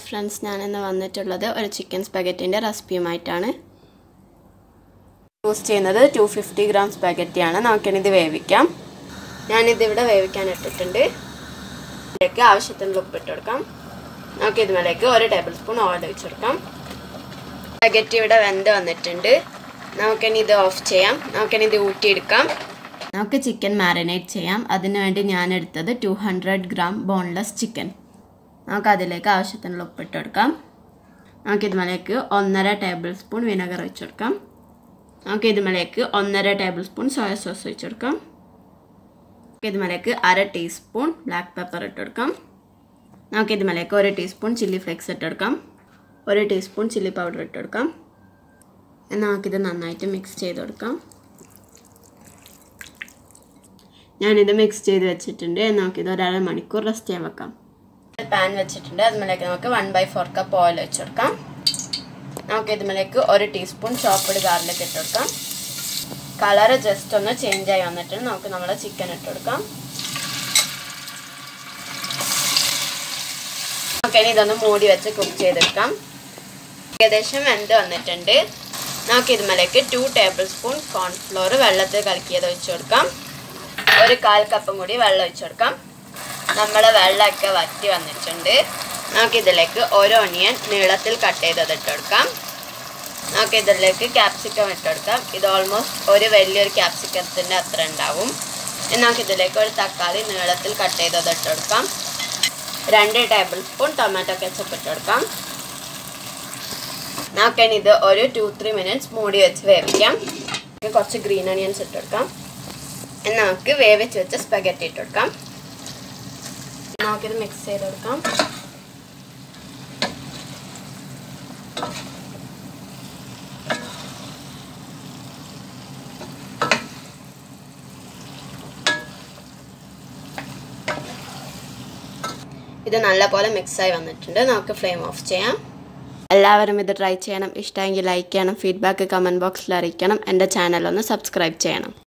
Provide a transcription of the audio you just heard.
friends ഞാനിന്ന് വന്നിട്ടുള്ളത് ഒരു ചിക്കൻ സ്പഗറ്റിൻ്റെ റെസിപ്പിയുമായിട്ടാണ് യൂസ് ചെയ്യുന്നത് ടു ഫിഫ്റ്റി ഗ്രാം സ്പഗറ്റിയാണ് നമുക്കിനിത് വേവിക്കാം ഞാനിതിവിടെ വേവിക്കാൻ ഇട്ടിട്ടുണ്ട് ഇതിലേക്ക് ആവശ്യത്തിനുള്ള ഉപ്പിട്ട് കൊടുക്കാം നമുക്ക് ഇതുമേലേക്ക് ഒരു ടേബിൾ സ്പൂൺ ഓയിൽ ഒഴിച്ച് കൊടുക്കാം സ്പഗറ്റി ഇവിടെ വെന്ത് വന്നിട്ടുണ്ട് നമുക്കിനി ഇത് ഓഫ് ചെയ്യാം നമുക്കിനി ഇത് ഊറ്റിയെടുക്കാം നമുക്ക് ചിക്കൻ മാരിനേറ്റ് ചെയ്യാം അതിനുവേണ്ടി ഞാൻ എടുത്തത് two hundred gram boneless chicken നമുക്ക് അതിലേക്ക് ആവശ്യത്തിനുള്ള ഉപ്പിട്ട് കൊടുക്കാം നമുക്ക് ഇതുമലേക്ക് ഒന്നര ടേബിൾ സ്പൂൺ വിനെഗർ ഒഴിച്ച് കൊടുക്കാം നമുക്ക് ഇതുമലേക്ക് ഒന്നര ടേബിൾ സ്പൂൺ സോയ സോസ് ഒഴിച്ച് കൊടുക്കാം ഇതുമലേക്ക് അര ടീസ്പൂൺ ബ്ലാക്ക് പെപ്പർ ഇട്ട് കൊടുക്കാം നമുക്ക് ഇതുമലേക്ക് ഒരു ടീസ്പൂൺ ചില്ലി ഫ്ലേക്സ് ഇട്ട് കൊടുക്കാം ഒരു ടീസ്പൂൺ ചില്ലി പൗഡർ ഇട്ട് കൊടുക്കാം എന്നാൽ നമുക്കിത് നന്നായിട്ട് മിക്സ് ചെയ്ത് കൊടുക്കാം ഞാനിത് മിക്സ് ചെയ്ത് വെച്ചിട്ടുണ്ട് നമുക്കിത് ഒരര മണിക്കൂർ റെസ്റ്റ് ചെയ്യാൻ വെക്കാം പാൻ വെച്ചിട്ടുണ്ട് അതുമേലേക്ക് നമുക്ക് one by four cup oil വെച്ച് കൊടുക്കാം നമുക്ക് ഇതുമേലേക്ക് ഒരു ടീസ്പൂൺ ചോപ്പഡ് ഗാർലിക് ഇട്ട് കൊടുക്കാം കളർ ജസ്റ്റ് ഒന്ന് ചേഞ്ച് ആയി വന്നിട്ടുണ്ട് നമുക്ക് നമ്മുടെ ചിക്കൻ ഇട്ട് കൊടുക്കാം നമുക്കിനി ഇതൊന്ന് മൂടി വെച്ച് കുക്ക് ചെയ്തെടുക്കാം ഏകദേശം വെന്ത് വന്നിട്ടുണ്ട് നമുക്ക് ഇതുമേലേക്ക് ടു ടേബിൾ സ്പൂൺ കോൺഫ്ലോർ വെള്ളത്തിൽ കലക്കിയത് ഒഴിച്ചു കൊടുക്കാം ഒരു കാൽ കപ്പും കൂടി വെള്ളം ഒഴിച്ചു കൊടുക്കാം നമ്മുടെ വെള്ളമൊക്കെ വറ്റി വന്നിട്ടുണ്ട് നമുക്കിതിലേക്ക് ഒരു ഒണിയൻ നീളത്തിൽ കട്ട് ചെയ്തത് ഇട്ട് കൊടുക്കാം നമുക്ക് ഇതിലേക്ക് ക്യാപ്സിക്കം ഇട്ട് കൊടുക്കാം ഇത് ഓൾമോസ്റ്റ് ഒരു വലിയൊരു ക്യാപ്സിക്കത്തിൻ്റെ അത്ര ഉണ്ടാവും നമുക്ക് ഇതിലേക്ക് ഒരു തക്കാളി നീളത്തിൽ കട്ട് ചെയ്തത് ഇട്ട് കൊടുക്കാം രണ്ട് ടേബിൾ സ്പൂൺ ടൊമാറ്റോ കെച്ചപ്പ് ഇട്ട് കൊടുക്കാം നമുക്കിനി ഇത് ഒരു ടു ത്രീ മിനിറ്റ്സ് മൂടി വെച്ച് വേവിക്കാം കുറച്ച് ഗ്രീൻ ഒണിയൻസ് ഇട്ട് കൊടുക്കാം എന്നാൽ നമുക്ക് വേവിച്ച് വെച്ച സ്പെഗറ്റി ഇട്ട് കൊടുക്കാം നമുക്കിത് മിക്സ് ചെയ്ത് കൊടുക്കാം ഇത് നല്ലപോലെ മിക്സായി വന്നിട്ടുണ്ട് നമുക്ക് ഫ്ലെയിം ഓഫ് ചെയ്യാം എല്ലാവരും ഇത് ട്രൈ ചെയ്യണം ഇഷ്ടമെങ്കിൽ ലൈക്ക് ചെയ്യണം ഫീഡ്ബാക്ക് കമൻറ്റ് ബോക്സിൽ അറിയിക്കണം എൻ്റെ ചാനൽ ഒന്ന് സബ്സ്ക്രൈബ് ചെയ്യണം